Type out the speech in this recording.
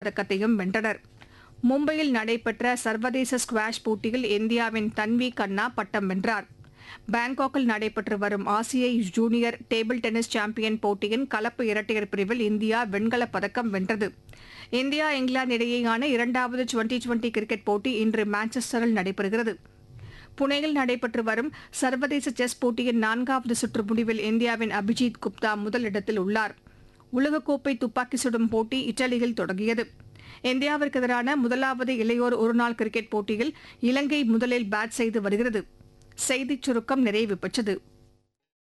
பதக்கத்தையும் வென்றனர் மும்பையில் நடைபெற்ற சர்வதேச ஸ்குவாஷ் போட்டியில் இந்தியாவின் தன்வி கண்ணா பட்டம் வென்றார் பாங்காக்கில் நடைபெற்று வரும் ஆசிய ஜூனியர் டேபிள் டென்னிஸ் சாம்பியன் போட்டியின் கலப்பு இரட்டையர் பிரிவில் இந்தியா வெண்கலப் பதக்கம் வென்றது இந்தியா இங்கிலாந்து இடையேயான இரண்டாவது டுவெண்டி டுவெண்டி கிரிக்கெட் போட்டி இன்று மான்செஸ்டரில் நடைபெறுகிறது புனேயில் நடைபெற்று வரும் சர்வதேச செஸ் போட்டியின் நான்காவது சுற்று முடிவில் இந்தியாவின் அபிஜித் குப்தா முதலிடத்தில் உள்ளார் உலகக்கோப்பை துப்பாக்கி சுடும் போட்டி இத்தாலியில் தொடங்கியது இந்தியாவிற்கு எதிரான முதலாவது இளையோர் ஒருநாள் கிரிக்கெட் போட்டியில் இலங்கை முதலில் பேட் செய்து வருகிறது செய்திச் சுருக்கம் நிறைவு பெற்றது